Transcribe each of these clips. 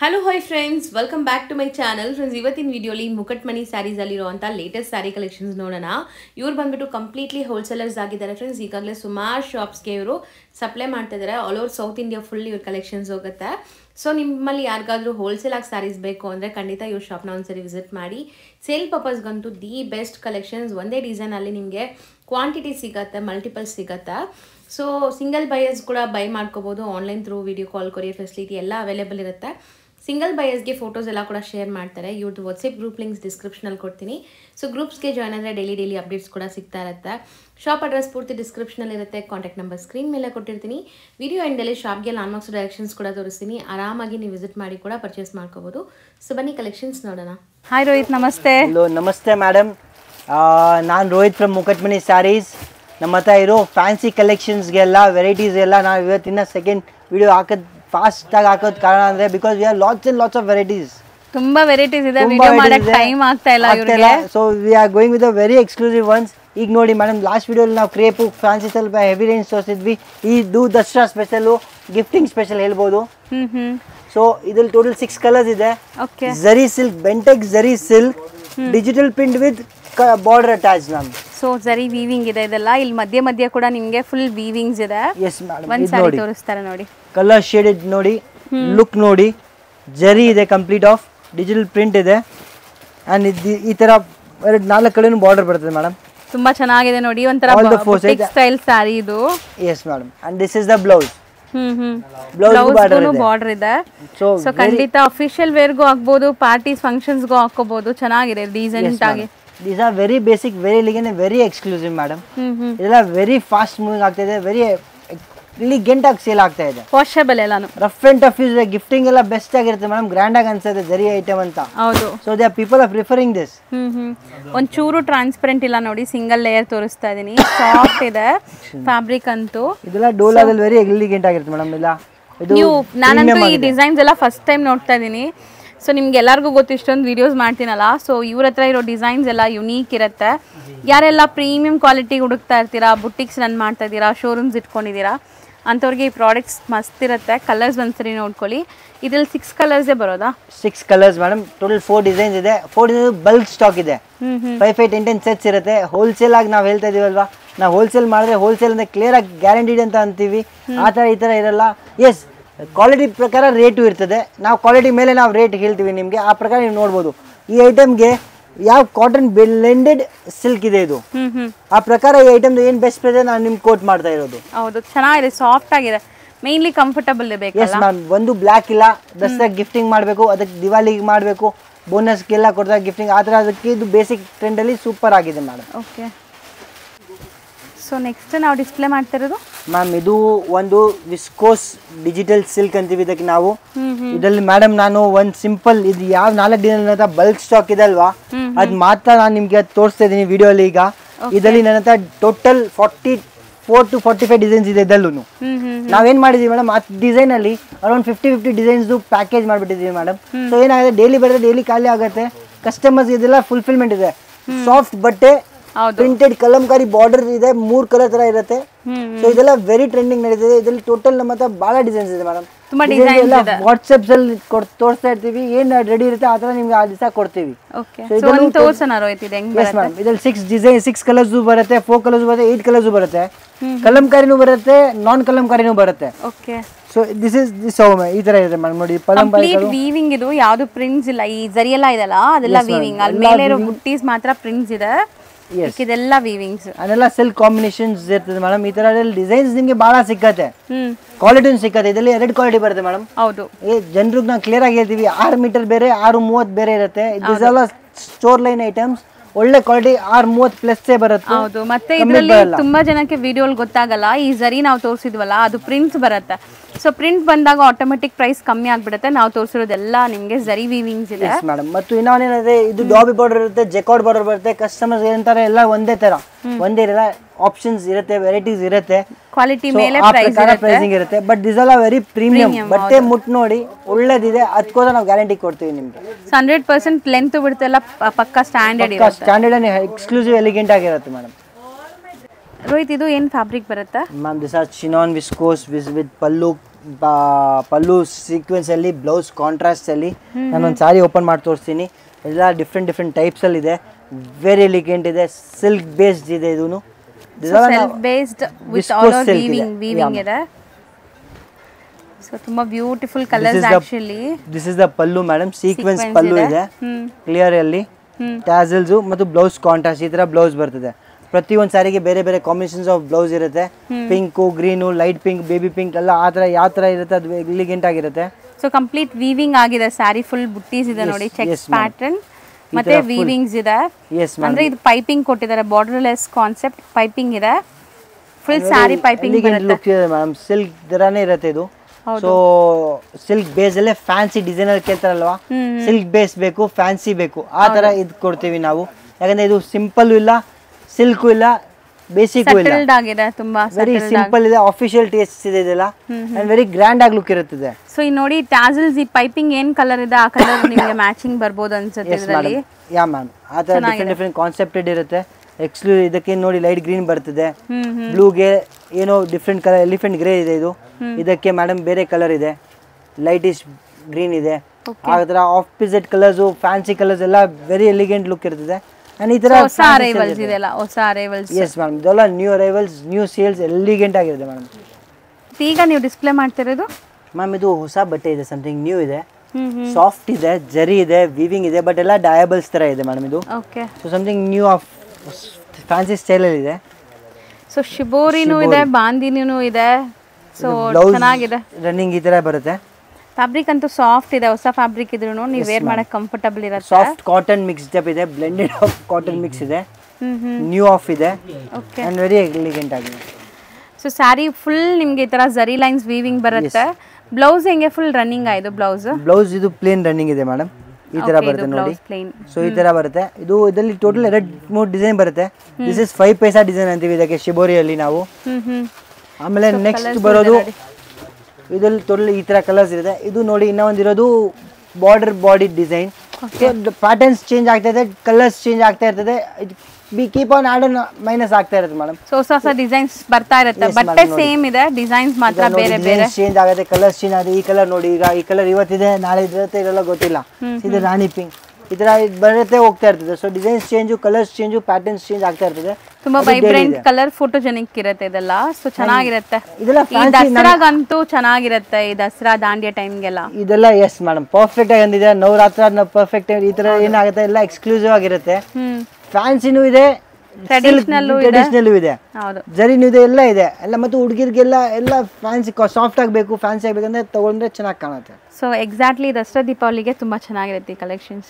Hello hi friends welcome back to my channel friends ಇವತ್ತಿನ ವಿಡಿಯೋಲಿ ಮುಕಟ್ ಮನಿ ಸ್ಯಾರೀಸಲ್ಲಿರುವಂಥ ಲೇಟೆಸ್ಟ್ ಸ್ಯಾರಿ ಕಲೆಕ್ಷನ್ಸ್ ನೋಡೋಣ ಇವ್ರು ಬಂದ್ಬಿಟ್ಟು ಕಂಪ್ಲೀಟ್ಲಿ ಹೋಲ್ಸೇಲರ್ಸ್ ಆಗಿದ್ದಾರೆ ಫ್ರೆಂಡ್ಸ್ ಈಗಾಗಲೇ ಸುಮಾರು ಶಾಪ್ಸ್ಗೆ ಇವರು ಸಪ್ಲೈ ಮಾಡ್ತಾ ಇದ್ದಾರೆ all over south India full ಇವ್ರ ಕಲೆಕ್ಷನ್ಸ್ ಹೋಗುತ್ತೆ ಸೊ ನಿಮ್ಮಲ್ಲಿ ಯಾರಿಗಾದ್ರೂ ಹೋಲ್ಸೇಲ್ ಆಗಿ ಸ್ಯಾರೀಸ್ ಬೇಕು ಅಂದರೆ ಖಂಡಿತ ಇವ್ರ ಶಾಪ್ನ ಒಂದ್ಸರಿ ವಿಸಿಟ್ ಮಾಡಿ ಸೇಲ್ ಪರ್ಪಸ್ಗಂತೂ ದಿ ಬೆಸ್ಟ್ ಕಲೆಕ್ಷನ್ಸ್ ಒಂದೇ ಡಿಸೈನಲ್ಲಿ ನಿಮಗೆ ಕ್ವಾಂಟಿಟಿ ಸಿಗತ್ತೆ ಮಲ್ಟಿಪಲ್ ಸಿಗತ್ತೆ ಸೊ ಸಿಂಗಲ್ ಬೈಯರ್ಸ್ ಕೂಡ ಬೈ ಮಾಡ್ಕೋಬೋದು online through video call courier facility ಎಲ್ಲ ಅವೈಲೇಬಲ್ ಇರುತ್ತೆ ಸಿಂಗಲ್ ಬೈಯರ್ಸ್ಗೆ ಫೋಟೋಸ್ ಎಲ್ಲ ಕೂಡ ಶೇರ್ ಮಾಡ್ತಾರೆ ಇವ್ರದ್ದು ವಾಟ್ಸಪ್ ಗ್ರೂಪ್ ಲಿಂಕ್ಸ್ ಡಿಸ್ಕ್ರಿಪ್ಷನಲ್ಲಿ ಕೊಡ್ತೀನಿ ಸೊ ಗ್ರೂಪ್ಸ್ಗೆ ಜಾಯ್ನ್ ಆದರೆ ಡೈಲಿ ಡೈಲಿ ಅಪ್ಡೇಟ್ಸ್ ಕೂಡ ಸಿಗ್ತಾ ಇರುತ್ತೆ ಶಾಪ್ ಅಡ್ರೆಸ್ ಪೂರ್ತಿ ಡಿಸ್ಕ್ರಿಪ್ಷನಲ್ಲಿ ಇರುತ್ತೆ ಕಾಂಟ್ಯಾಕ್ಟ್ ನಂಬರ್ ಸ್ಕ್ರೀನ್ ಮೇಲೆ ಕೊಟ್ಟಿರ್ತೀನಿ ವಿಡಿಯೋ ಎಂಡಲ್ಲಿ ಶಾಪ್ಗೆ ಲ್ಯಾಂಡ್ಮಾರ್ಕ್ಸ್ ಡೈರೆಕ್ಷನ್ಸ್ ಕೂಡ ತೋರಿಸ್ತೀನಿ ಆರಾಮಾಗಿ ನೀವು ವಿಸಿಟ್ ಮಾಡಿ ಕೂಡ ಪರ್ಚೇಸ್ ಮಾಡ್ಕೋಬೋದು ಸೊ ಬನ್ನಿ ಕಲೆಕ್ಷನ್ಸ್ ನೋಡೋಣ ಹಾಯ್ ರೋಹಿತ್ ನಮಸ್ತೆ ಹಲೋ ನಮಸ್ತೆ ಮೇಡಮ್ ನಾನು ರೋಹಿತ್ ಫ್ರಮ್ ಮುಕಟ್ಮನಿ ಸ್ಯಾರೀಸ್ ನಮ್ಮ ಹತ್ರ ಇರೋ ಫ್ಯಾನ್ಸಿ ಕಲೆಕ್ಷನ್ಸ್ಗೆಲ್ಲ ವೆರೈಟೀಸ್ ಎಲ್ಲ ನಾವು ಇವತ್ತಿನ ಸೆಕೆಂಡ್ ವಿಡಿಯೋ ಹಾಕೋದು ಫಾಸ್ಟಾಗಿ ಹಾಕೋದು ಕಾರಣ ಅಂದರೆ because we are lots and lots of varieties ತುಂಬಾ ವೆರೈಟೀಸ್ ಇದೆ ವಿಡಿಯೋ ಮಾಡಕ್ ಟೈಮ್ ಆಗ್ತಾ ಇಲ್ಲ ಇವ್ರಿಗೆ so we are going with a very exclusive ones ಈಗ ನೋಡಿ ಮೇಡಮ್ ಲಾಸ್ಟ್ ವಿಡಿಯೋಲಿ ನಾವು ಕ್ರೇಪು ಫ್ಯಾನ್ಸಿ ಸ್ವಲ್ಪ ಹೆವಿ ರೇಂಜ್ ತೋರಿಸಿದ್ವಿ ಇದು ದಸರಾ ಸ್ಪೆಷಲು ಗಿಫ್ಟಿಂಗ್ ಸ್ಪೆಷಲ್ ಹೇಳ್ಬೋದು ಹ್ಮ್ ಹ್ಮ್ ಸೊ ಇದ್ರಲ್ಲಿ ಟೋಟಲ್ ಸಿಕ್ಸ್ ಕಲರ್ಸ್ ಇದೆ ಓಕೆ ಝರಿ ಸಿಲ್ಕ್ ಬೆಂಟೆಕ್ zari silk digital print with border attach ma'am so ಸರಿ ವೀವಿಂಗ್ ಇದೆ ಇದೆಲ್ಲ ಇಲ್ಲಿ ಮಧ್ಯೆ ಮಧ್ಯೆ ಕೂಡ ನಿಮ್ಗೆ ಫುಲ್ ವೀವಿಂಗ್ಸ್ ಇದೆ ಎಸ್ ಮೇಡಮ್ ಒಂದ್ ಇದು ಸಾರಿ ನೋಡಿ ತೋರಿಸ್ತಾರೆ ನೋಡಿ ಕಲರ್ ಶೇಡೆಡ್ ನೋಡಿ ಲುಕ್ ನೋಡಿ ಜರಿ ಇದೆ ಕಂಪ್ಲೀಟ್ ಆಫ್ ಡಿಜಿಟಲ್ ಪ್ರಿಂಟ್ ಇದೆ ಆ್ಯಂಡ್ ಇದು ಈ ಥರ ಎರಡು ನಾಲ್ಕು ಕಡೆನೂ ಬಾರ್ಡರ್ ಬರ್ತದೆ ಮೇಡಮ್ ತುಂಬಾ ಚೆನ್ನಾಗಿದೆ ನೋಡಿ ಒಂಥರ All the four sides. Style saree ಇದು yes madam and this is the blouse hmm hmm Blouse ಗೂ border ಬ್ಲೌಸ್ ಇದೆ. ಬಾರ್ಡರ್ ಇದೆ ಸೊ ಸೊ ಖಂಡಿತ ಅಫಿಷಿಯಲ್ ವೇರ್ಗೂ ಹಾಕ್ಬೋದು ಪಾರ್ಟೀಸ್ ಫಂಕ್ಷನ್ಸ್ಗೂ ಹಾಕೋಬಹುದು ಚೆನ್ನಾಗಿದೆ ಡೀಸೆಂಟ್ ಆಗಿ these are very basic very elegant very exclusive madam hmm hmm ಇದೆಲ್ಲ ವೆರಿ ಫಾಸ್ಟ್ ಮೂವಿಂಗ್ ಆಗ್ತಾ ಇದೆ ವೆರಿ ಇಲಿಗೆಂಟ್ ಆಗಿ ಸೇಲ್ ಆಗ್ತಾ ಇದೆ ವಾಷಬಲ್ ಎಲ್ಲಾನು rough and tough use gifting ಎಲ್ಲ ಬೆಸ್ಟ್ ಆಗಿರುತ್ತೆ ಮೇಡಮ್ ಗ್ರ್ಯಾಂಡ್ ಆಗಿ ಅನ್ಸುತ್ತೆ ಜರಿ ಐಟಮ್ ಅಂತ ಹೌದು so they are people are preferring this hmm hmm ಒಂಚೂರು ಟ್ರಾನ್ಸ್ಪರೆಂಟ್ ಇಲ್ಲ ನೋಡಿ ಸಿಂಗಲ್ ಲೇಯರ್ ತೋರಿಸ್ತಾ ಇದೀನಿ ಸಾಫ್ಟ್ ಇದೆ ಫ್ಯಾಬ್ರಿಕ್ ಅಂತೂ ಇದೆಲ್ಲ ಡೋಲಾದಲ್ಲಿ ವೆರಿ ಎಲಿಗೆಂಟ್ ಆಗಿರುತ್ತೆ ಮೇಡಮ್ ಇಲ್ಲ ಇದು ನೀವು ನಾನಂತೂ ಈ ಡಿಸೈನ್ಸ್ ಎಲ್ಲ ಫಸ್ಟ್ ಟೈಮ್ ನೋಡ್ತಾ ಇದ್ದೀನಿ ಸೊ ನಿಮ್ಗೆ ಎಲ್ಲರಿಗೂ ಗೊತ್ತು ಇಷ್ಟೊಂದು ವಿಡಿಯೋಸ್ ಮಾಡ್ತೀನಲ್ಲ ಸೊ ಇವ್ರ ಹತ್ರ ಇರೋ ಡಿಸೈನ್ಸ್ ಎಲ್ಲ ಯುನೀಕ್ ಇರುತ್ತೆ ಯಾರೆಲ್ಲ ಪ್ರೀಮಿಯಂ ಕ್ವಾಲಿಟಿ ಹುಡುಕ್ತಾ ಇರ್ತೀರಾ ಬುಟ್ಟಿಕ್ಸ್ ರನ್ ಮಾಡ್ತಾ ಇದ್ದೀರಾ ಶೋರೂಮ್ಸ್ ಇಟ್ಕೊಂಡಿದ್ದೀರಾ ಅಂಥವ್ರಿಗೆ ಈ ಪ್ರಾಡಕ್ಟ್ಸ್ ಮಸ್ತ್ ಇರುತ್ತೆ ಕಲರ್ಸ್ ಒಂದ್ಸರಿ ನೋಡ್ಕೊಳ್ಳಿ ಇದ್ರಲ್ಲಿ ಸಿಕ್ಸ್ ಕಲರ್ಸೇ ಬರೋದಾ six colours madam total four designs ಇದೆ ಫೋರ್ ಡಿಸೈನ್ ಬಲ್ಕ್ ಸ್ಟಾಕ್ ಇದೆ hmm hmm five five ten ten sets ಇರುತ್ತೆ ಹೋಲ್ಸೇಲ್ ಆಗಿ ನಾವು ಹೇಳ್ತಾ ಇದೀವಲ್ವಾ ನಾವು ಹೋಲ್ಸೇಲ್ ಮಾಡಿದ್ರೆ ಹೋಲ್ಸೇಲ್ ಅಂದ್ರೆ ಕ್ಲಿಯರ್ ಆಗಿ ಗ್ಯಾರಂಟಿಡ್ ಅಂತ ಅಂತೀವಿ ಆ ಥರ ಈ ಥರ ಇರಲ್ಲ ಎಸ್ ಕ್ವಾಲಿಟಿ ಪ್ರಕಾರ ರೇಟು ಇರ್ತದೆ ನಾವು ಕ್ವಾಲಿಟಿ ಮೇಲೆ ನಾವು ರೇಟ್ ಹೇಳ್ತೀವಿ ನಿಮಗೆ ಆ ಪ್ರಕಾರ ನೀವು ನೋಡ್ಬೋದು ಈ ಐಟಮ್ಗೆ ಯಾವ ಕಾಟನ್ ಬ್ಲೆಂಡೆಡ್ ಸಿಲ್ಕ್ ಇದೆ ಇದು ಹ್ಮ್ ಹ್ಮ್ ಆ ಪ್ರಕಾರ ಈ ಐಟಮ್ದು ಏನು ಬೆಸ್ಟ್ ಪ್ರೈಸ್ ನಾನು ನಿಮ್ಗೆ ಕೋಟ್ ಮಾಡ್ತಾ ಇರೋದು ಹೌದು ಚೆನ್ನಾಗಿದೆ ಸಾಫ್ಟ್ ಆಗಿದೆ ಮೇನ್ಲಿ ಕಂಫರ್ಟಬಲ್ ಎಸ್ ಬೇಕಲ್ಲ ಮ್ಯಾಮ್ ಒಂದು ಬ್ಲ್ಯಾಕ್ ಇಲ್ಲ ದಸರಾ ಗಿಫ್ಟಿಂಗ್ ಮಾಡಬೇಕು ಅದಕ್ಕೆ ದಿವಾಲಿಗೆ ಮಾಡಬೇಕು ಬೋನಸ್ಗೆಲ್ಲ ಕೊಡ್ತಾರೆ ಗಿಫ್ಟಿಂಗ್ ಆ ಥರ ಅದಕ್ಕೆ ಇದು ಬೇಸಿಕ್ ಟ್ರೆಂಡಲ್ಲಿ ಸೂಪರ್ ಆಗಿದೆ ಮೇಡಮ್ ಓಕೆ ಸೊ ನೆಕ್ಸ್ಟ್ ನಾವು ಡಿಸ್ಪ್ಲೇ ಮಾಡ್ತಿರೋದು ಮ್ಯಾಮ್ ಇದು ಒಂದು ವಿಸ್ಕೋಸ್ ಡಿಜಿಟಲ್ ಸಿಲ್ಕ್ ಅಂತೀವಿ ಇದಕ್ಕೆ ನಾವು ಹ್ಮ್ ಹ್ಮ್ ಇದರಲ್ಲಿ ಮೇಡಮ್ ನಾನು ಒಂದು ಸಿಂಪಲ್ ಇದು ಯಾವ ನಾಲ್ಕು ದಿನ ನನ್ನ ಹತ್ರ ಬಲ್ಕ್ ಸ್ಟಾಕ್ ಇದೆ ಅಲ್ವಾ ಅದು ಮಾತ್ರ ನಾನು ನಿಮಗೆ ತೋರಿಸ್ತಾ ಇದ್ದೀನಿ ವಿಡಿಯೋಲಿ ಈಗ ಇದರಲ್ಲಿ ನನ್ನ ಹತ್ರ total forty four to forty five designs ಇದೆ ಇದಲ್ಲೂ ಹ್ಮ್ ಹ್ಮ್ ನಾವೇನ್ ಮಾಡಿದೀವಿ ಮೇಡಮ್ ಆ ಡಿಸೈನ್ ಅಲ್ಲಿ around fifty fifty designs package ಮಾಡ್ಬಿಟ್ಟಿದೀವಿ ಮೇಡಮ್ ಸೊ ಏನಾಗುತ್ತೆ ಡೈಲಿ ಬರುತ್ತೆ ಡೈಲಿ ಖಾಲಿ ಆಗುತ್ತೆ ಕಸ್ಟಮರ್ಸ್ ಇದೆಲ್ಲ ಫುಲ್ಫಿಲ್ಮೆಂಟ್ ಇದೆ ಸಾಫ್ಟ್ ಬಟ್ಟೆ ಹೌದು ಪ್ರಿಂಟೆಡ್ ಕಲಂಕಾರಿ ಬಾರ್ಡರ್ ಇದೆ ಮೂರ್ ಕಲರ್ ತರ ಇರುತ್ತೆ ಹ್ಮ್ ಸೊ ಇದೆಲ್ಲ ವೆರಿ ಟ್ರೆಂಡಿಂಗ್ ನಡೀತಿದೆ ಇದರಲ್ಲಿ ಟೋಟಲ್ ನಮ್ಮ ಹತ್ರ ಬಹಳ ಡಿಸೈನ್ಸ್ ಇದೆ ಮೇಡಮ್ ತುಂಬಾ designs ಇದೆ. ವಾಟ್ಸಪ್ಸ್ ಅಲ್ಲಿ ಕೊಡ್- ತೋರಿಸ್ತಾ ಇರ್ತೀವಿ ಏನ್ ರೆಡಿ ಇರುತ್ತೆ ಆ ತರ ನಿಮ್ಗೆ ಆ ದಿವಸ ಕೊಡ್ತೀವಿ ಓಕೆ ಸೊ ಒಂದು ತೋರ್ಸೋಣ ರೋಹಿತ್ ಇದು ಹೆಂಗ್ ಎಸ್ ಬರುತ್ತೆ ಮೇಡಮ್ ಇದ್ರಲ್ಲಿ ಸಿಕ್ಸ್ ಡಿಸೈನ್ ಸಿಕ್ಸ್ ಕಲರ್ಸ್ ಬರುತ್ತೆ ಫೋರ್ ಕಲರ್ಸ್ ಬರುತ್ತೆ ಏಟ್ ಕಲರ್ಸ್ ಬರುತ್ತೆ ಕಲಂಕಾರಿನೂ ಬರುತ್ತೆ ನಾನ್ ಕಲಂಕಾರಿನೂ ಬರುತ್ತೆ okay so this is this ಈ ತರ ಇದೆ ಮೇಡಮ್ ನೋಡಿ ಪದಂಬಾರಿ ಕಂಪ್ಲೀಟ್ ವೀವಿಂಗ್ ಇದು ಯಾವ್ದು ಪ್ರಿಂಟ್ಸ್ ಇಲ್ಲ ಈ ಜರಿ ಎಲ್ಲ ಇದೆಲ್ಲ ಅದೆಲ್ಲ ವೀವಿಂಗ್ ಅಲ್ಲಿ ಮೇಲೆ ಇರೋ ಬುಟ್ಟೀಸ್ ಮಾತ್ರ ಪ್ರಿಂಟ್ಸ್ ಇದೆ ಇದೆಲ್ಲ ವೀವಿಂಗ್ಸ್ ಅದೆಲ್ಲ ಸಿಲ್ಕ್ ಕಾಂಬಿನೇಷನ್ಸ್ ಇರ್ತದೆ ಮೇಡಮ್ ಈ ತರ ಡಿಸೈನ್ಸ್ ನಿಮಗೆ ಬಹಳ ಸಿಕ್ಕತ್ತೆ ಹ್ಮ್ ಕ್ವಾಲಿಟಿನೂ ಸಿಕ್ಕತ್ತೆ ಇದರಲ್ಲಿ ಎರಡು ಕ್ವಾಲಿಟಿ ಬರುತ್ತೆ ಮೇಡಮ್ ಹೌದು ಏ ಜನರಿಗೆ ನಾವು ಕ್ಲಿಯರ್ ಆಗಿ ಹೇಳ್ತೀವಿ ಆರು ಮೀಟರ್ ಬೇರೆ ಆರು ಮೂವತ್ತು ಬೇರೆ ಇರುತ್ತೆ ದಿಸ್ ಎಲ್ಲ ಸ್ಟೋರ್ ಲೈನ್ ಐಟಮ್ಸ್ ಒಳ್ಳೆ ಕ್ವಾಲಿಟಿ ಆರು ಮೂವತ್ತು ಪ್ಲಸ್ಸೇ ಬರುತ್ತೆ ಹೌದು ಮತ್ತೆ ಇದರಲ್ಲಿ ತುಂಬಾ ಜನಕ್ಕೆ ವಿಡಿಯೋಲ್ ಗೊತ್ತಾಗಲ್ಲ ಈ ಜರಿ ನಾವು ತೋರಿಸಿದ್ವಲ್ಲ ಅದು ಪ್ರಿಂಟ್ಸ್ ಬರುತ್ತೆ ಸೊ ಪ್ರಿಂಟ್ ಬಂದಾಗ ಆಟೋಮೆಟಿಕ್ ಪ್ರೈಸ್ ಕಮ್ಮಿ ಆಗ್ಬಿಡುತ್ತೆ ನಾವು ತೋರಿಸಿರೋದೆಲ್ಲ ನಿಮ್ಗೆ ಜರಿ ವೀವಿಂಗ್ಸ್ ಇದೆ ಎಸ್ ಮೇಡಮ್ ಮತ್ತು ಇನ್ನೊಂದೇನಿದೆ ಇದು ಡಾಬಿ ಬಾರ್ಡರ್ ಇರುತ್ತೆ ಜೆಕಾರ್ಡ್ ಬಾರ್ಡರ್ ಬರುತ್ತೆ ಕಸ್ಟಮರ್ಸ್ ಏನಂತಾರೆ ಎಲ್ಲ ಒಂದೇ ತರ ಒಂದೇ ಇರಲ್ಲ ಆಪ್ಷನ್ಸ್ ಇರುತ್ತೆ ವೆರೈಟೀಸ್ ಇರುತ್ತೆ ಕ್ವಾಲಿಟಿ So, ಮೇಲೆ ಆ ಪ್ರೈಸ್ ಪ್ರಕಾರ ಪ್ರೈಸಿಂಗ್ ಇರುತ್ತೆ ಬಟ್ ದಿಸ್ ಎಲ್ಲ ವೆರಿ ಪ್ರೀಮಿಯಂ ಬಟ್ಟೆ ಮುಟ್ ನೋಡಿ ಒಳ್ಳೇದಿದೆ ಅದಕ್ಕೋಸ್ಕರ ನಾವು ಗ್ಯಾರಂಟಿ ಕೊಡ್ತೀವಿ ನಿಮ್ಗೆ ಹಂಡ್ರೆಡ್ ಪರ್ಸೆಂಟ್ ಲೆಂತ್ ಬಿಡ್ತೆಲ್ಲ ಪಕ್ಕ ಸ್ಟ್ಯಾಂಡರ್ಡ್ ಇದೆ ಸ್ಟ್ಯಾಂಡರ್ಡ್ ಅಂಡ್ ಎಕ್ಸ್ಕ್ಲೂಸಿವ್ ಎಲಿಗೆಂಟ್ ಆಗಿರುತ್ತೆ ಮೇಡಮ್ ರೋಹಿತ್ ಇದು ಏನ್ ಫ್ಯಾಬ್ರಿಕ್ ಬರುತ್ತೆ ma'am this are chinon viscose ವಿಸ್ ವಿತ್ ಪಲ್ಲು ಪಲ್ಲು ಸೀಕ್ವೆನ್ಸ್ ಅಲ್ಲಿ ಬ್ಲೌಸ್ ಕಾಂಟ್ರಾಸ್ಟ್ ಅಲ್ಲಿ ನಾನೊಂದು ಸಾರಿ ಓಪನ್ ಮಾಡಿ ತೋರಿಸ್ತೀನಿ ಎಲ್ಲ ಡಿಫ್ರೆಂಟ್ ಡಿಫ್ರೆಂಟ್ ಟೈಪ್ಸ್ ಅಲ್ಲಿ ಇದೆ ವೆರಿ ಎಲಿಗೆಂಟ್ ಇದೆ ಸಿಲ್ಕ್ ಬೇಸ್ಡ್ ಇದೆ ಇದೂನು self based with Viscose all over silk ಇದೆ. Weaving weaving Yeah. ಇದೆ ಸೊ ತುಂಬಾ beautiful colours actually this is the pallu madam sequence Sequence pallu ಇದೆ. ಇದೆ ಹ್ಮ್. ಕ್ಲಿಯರ್ ಅಲ್ಲಿ ಟ್ಯಾಸಲ್ಸ್ ಮತ್ತು ಬ್ಲೌಸ್ ಕಾಂಟ್ರಾಸ್ಟ್ ಈ ತರ ಬ್ಲೌಸ್ ಬರ್ತದೆ ಪ್ರತಿ ಒಂದು ಸಾರಿಗೆ ಬೇರೆ ಬೇರೆ ಕಾಂಬಿನೇಷನ್ಸ್ ಆಫ್ ಬ್ಲೌಸ್ ಇರುತ್ತೆ pink green light pink baby pink ಎಲ್ಲ ಆ ಥರ ಯಾವ ಥರ ಇರುತ್ತೆ ಅದು ಎಲಿಗೆಂಟ್ ಆಗಿರುತ್ತೆ ಸೊ ಕಂಪ್ಲೀಟ್ ವೀವಿಂಗ್ ಆಗಿದೆ ಸ್ಯಾರಿ ಫುಲ್ ಬುಟ್ಟೀಸ್ ಇದೆ ನೋಡಿ ಚೆಕ್ಸ್ yes, madam. ಪ್ಯಾಟರ್ನ್ ಈ ಮತ್ತೆ ತರ full- ವೀವಿಂಗ್ಸ್ ಇದೆ ಎಸ್ ಅಂದ್ರೆ ಇದು ಪೈಪಿಂಗ್ ಕೊಟ್ಟಿದ್ದಾರೆ ಬಾರ್ಡರ್ಲೆಸ್ ಕಾನ್ಸೆಪ್ಟ್ ಪೈಪಿಂಗ್ ಇದೆ ಫುಲ್ ಸ್ಯಾರಿ ಪೈಪಿಂಗ್ ಬರುತ್ತೆ ಲುಕ್ ಇದೆ ಮೇಡಮ್ ಸಿಲ್ಕ್ ಥರನೇ ಇರುತ್ತೆ ಇದು ಸೊ ಸಿಲ್ಕ್ ಬೇಸ್ ಅಲ್ಲೇ ಫ್ಯಾನ್ಸಿ ಡಿಸೈನರ್ ಕೇಳ್ತಾರಲ್ವಾ ಸಿಲ್ಕ್ ಬೇಸ್ ಬೇಕು ಫ್ಯಾನ್ಸಿ ಬೇಕು ಆ ತರ ಇದು ಕೊಡ್ತೀವಿ ನಾವು ಯಾಕಂದ್ರೆ ಇದು ಸಿಂಪಲ್ ಇಲ್ಲ ಸಿಲ್ಕು ಇಲ್ಲ ಬೇಸಿಕ್ಕು ಇಲ್ಲ ಸೆಟಲ್ಡ್ ಆಗಿದೆ ತುಂಬಾ ವೆರಿ ಸಿಂಪಲ್ ಇದೆ ಅಫಿಷಿಯಲ್ ಟೇಸ್ಟ್ ಇದೆ ಇದೆಲ್ಲ ಅಂಡ್ ವೆರಿ ಗ್ರ್ಯಾಂಡ್ ಆಗಿ ಲುಕ್ ಇರುತ್ತದೆ ಸೊ ಈ ನೋಡಿ ಟ್ಯಾಸಲ್ಸ್ ಈ ಪೈಪಿಂಗ್ ಏನ್ ಕಲರ್ ಇದೆ ಆ ಕಲರ್ ನಿಮಗೆ ಮ್ಯಾಚಿಂಗ್ ಬರ್ಬೋದು ಅನ್ಸುತ್ತೆ ಎಸ್ ಇದರಲ್ಲಿ ಮೇಡಮ್ ಯಾ ಮ್ಯಾಮ್ ಆ ಥರ ಡಿಫ್ರೆಂಟ್ ಡಿಫ್ರೆಂಟ್ ಕಾನ್ಸೆಪ್ಟೆಡ್ ಇರುತ್ತೆ ಎಕ್ಸ್ಕ್ಲೂ ಇದಕ್ಕೆ ನೋಡಿ ಲೈಟ್ ಗ್ರೀನ್ ಬರ್ತದೆ ಬ್ಲೂಗೆ ಏನೋ ಡಿಫ್ರೆಂಟ್ ಕಲರ್ ಎಲಿಫೆಂಟ್ ಗ್ರೇ ಇದೆ ಇದು ಇದಕ್ಕೆ ಮೇಡಮ್ ಬೇರೆ ಕಲರ್ ಇದೆ ಲೈಟ್ ಇಸ್ ಗ್ರೀನ್ ಇದೆ ಆ ಥರ ಆಪೋಸಿಟ್ ಕಲರ್ಸು ಫ್ಯಾನ್ಸಿ ಕಲರ್ಸ್ ಎಲ್ಲ ವೆರಿ ಎಲಿಗೆಂಟ್ ಲುಕ್ ಇರ್ತದೆ ಆ್ಯಂಡ್ ಈ ಥರ ಹೊಸ ಅರೈವಲ್ಸ್ ಇದೆಲ್ಲ ಹೊಸ ಅರೈವಲ್ಸ್ ಎಸ್ ಮ್ಯಾಮ್ ಇದೆಲ್ಲ new arrivals new sales elegant ಆಗಿರುತ್ತೆ ಮೇಡಮ್ ಈಗ ನೀವು ಡಿಸ್ಪ್ಲೇ ಮಾಡ್ತಿರೋದು ಮ್ಯಾಮ್ ಇದು ಹೊಸ ಬಟ್ಟೆ ಇದೆ ಸಮಥಿಂಗ್ ನ್ಯೂ ಇದೆ ಹ್ಮ್ ಹ್ಮ್ ಸಾಫ್ಟ್ ಇದೆ ಜರಿ ಇದೆ ವಿವಿಂಗ್ ಇದೆ ಬಟ್ ಎಲ್ಲ ಡಯಾಬಲ್ಸ್ ಥರ ಇದೆ ಮೇಡಮ್ ಇದು okay so something new of fancy ಸ್ಟೈಲಲ್ಲಿ ಇದೆ ಸೊ ಶಿಬೋರಿನೂ ಇದೆ ಬಾಂದಿನೂ ಇದೆ ಸೊ ಬ್ಲೌಸ್ ಚೆನ್ನಾಗಿದೆ ರನ್ನಿಂಗ್ ಈ ಥರ ಬರುತ್ತೆ ಫ್ಯಾಬ್ರಿಕ್ ಅಂತೂ ಸಾಫ್ಟ್ ಇದೆ ಹೊಸ ಫ್ಯಾಬ್ರಿಕ್ ಇದ್ರೂ ನೀವು ವೇರ್ ಮಾಡಕ್ ಕಂಫರ್ಟಬಲ್ ಇರುತ್ತೆ ಸಾಫ್ಟ್ ಕಾಟನ್ ಮಿಕ್ಸ್ ಟೈಪ್ ಇದೆ ಬ್ಲೆಂಡೆಡ್ ಆಫ್ ಕಾಟನ್ ಮಿಕ್ಸ್ ಇದೆ ಹ್ಮ್ ಹ್ಮ್ ನ್ಯೂ ಆಫ್ ಇದೆ ಓಕೆ ಆ್ಯಂಡ್ ವೆರಿ ಎಲಿಗೆಂಟ್ ಆಗಿದೆ ಸೊ ಸ್ಯಾರಿ ಫುಲ್ ನಿಮ್ಗೆ ಈ ತರ ಜರಿ ಲೈನ್ಸ್ ವೀವಿಂಗ್ ಬರುತ್ತೆ ಬ್ಲೌಸ್ ಹೆಂಗೆ ಫುಲ್ ರನ್ನಿಂಗ್ ಆಯ್ತು ಬ್ಲೌಸ್ ಬ್ಲೌಸ್ ಇದು ಪ್ಲೇನ್ ರನ್ನಿಂಗ್ ಇದೆ ಮೇಡಮ್ ಈ ಥರ ಬರುತ್ತೆ ನೋಡಿ ಬ್ಲೌಸ್ ಪ್ಲೇನ್ ಸೊ ಈ ಥರ ಬರುತ್ತೆ ಇದು ಇದರಲ್ಲಿ ಟೋಟಲ್ ಎರಡು ಮೂರು ಡಿಸೈನ್ ಬರುತ್ತೆ this is five paisa design ಅಂತೀವಿ ಇದಕ್ಕೆ ಶಿಬೋರಿಯಲ್ಲಿ ನಾವು ಹ್ಮ್ ಹ್ಮ್ ಆಮೇಲೆ ನೆಕ್ಸ್ಟ್ ಬರೋದು ಇದರಲ್ಲಿ ಟೋಟಲ್ ಈ ಥರ ಕಲರ್ಸ್ ಇದೆ ಇದು ನೋಡಿ ಇನ್ನೂ ಒಂದಿರೋದು border body design patterns change ಆಗ್ತಾ ಇದೆ ಕಲರ್ಸ್ ಚೇಂಜ್ ಆಗ್ತಾ ಇರ್ತದೆ be keep on add minus ಆಗ್ತಾ ಇರುತ್ತೆ ಮೇಡಮ್ ಸೊ ಹೊಸ ಹೊಸ ಡಿಸೈನ್ಸ್ ಬರ್ತಾ ಇರುತ್ತೆ Yes, ಬಟ್ಟೆ madam, ನೋಡಿ. ಸೇಮ್ ಇದೆ ಡಿಸೈನ್ಸ್ ಮಾತ್ರ ಬೇರೆ ಬೇರೆ ಚೇಂಜ್ ಆಗುತ್ತೆ ಕಲರ್ಸ್ ಚೇಂಜ್ ಆಗುತ್ತೆ ಈ ಕಲರ್ ನೋಡಿ ಈಗ ಈ ಕಲರ್ ಇವತ್ತಿದೆ ನಾಳೆ ಇರುತ್ತೆ ಇರಲ್ಲ ಗೊತ್ತಿಲ್ಲ ಇದು ರಾಣಿ ಪಿಂಕ್ ಈ ತರ ಇದ್ ಬರುತ್ತೆ ಹೋಗ್ತಾ ಇರ್ತದೆ so designs change colours change patterns change ಆಗ್ತಾ ಇರ್ತದೆ ತುಂಬಾ ಅದು daily ವೈಬ್ರೆಂಟ್ ಇದೆ. ಕಲರ್ ಫೋಟೋಜೆನಿಕ್ ಇರುತ್ತೆ ಇದೆಲ್ಲ ಸೊ ಚೆನ್ನಾಗಿರುತ್ತೆ ಇದೆಲ್ಲ ಈ fancy ದಸರಾಗಂತೂ ಚೆನ್ನಾಗಿರುತ್ತೆ ಈ ದಸರಾ ದಾಂಡಿಯ ಟೈಮ್ಗೆಲ್ಲ ಇದೆಲ್ಲ ಎಸ್ ಮೇಡಮ್ ಪರ್ಫೆಕ್ಟ್ ಆಗಿ ಅಂದಿದೆ ನವರಾತ್ರ ಪರ್ಫೆಕ್ಟ್ ಈ ತರ ಏನಾಗುತ್ತೆ ಎಲ್ಲ ಎಕ್ಸ್ಕ್ಲೂಸಿವ್ ಆಗಿರುತ್ತೆ ಹ್ಮ್ ಫ್ಯಾನ್ಸಿನೂ ಇದೆ Traditional ಇದೆ. ಟ್ರೆಡಿಷನಲ್ ಇದೆ ಹೌದು ಜರಿನೂ ಇದೆ ಎಲ್ಲ ಇದೆ ಎಲ್ಲ ಮತ್ತು ಹುಡುಗಿರಿಗೆಲ್ಲ ಎಲ್ಲ ಫ್ಯಾನ್ಸಿ ಸಾಫ್ಟ್ ಆಗಬೇಕು ಫ್ಯಾನ್ಸಿ ಆಗಬೇಕಂದ್ರೆ ತಗೊಂಡ್ರೆ ಚೆನ್ನಾಗಿ ಕಾಣುತ್ತೆ ಸೊ ಎಕ್ಸಾಕ್ಟ್ಲಿ ದಸರಾ ದೀಪಾವಳಿಗೆ ತುಂಬ ಚೆನ್ನಾಗಿರುತ್ತೆ ಈ ಕಲೆಕ್ಷನ್ಸ್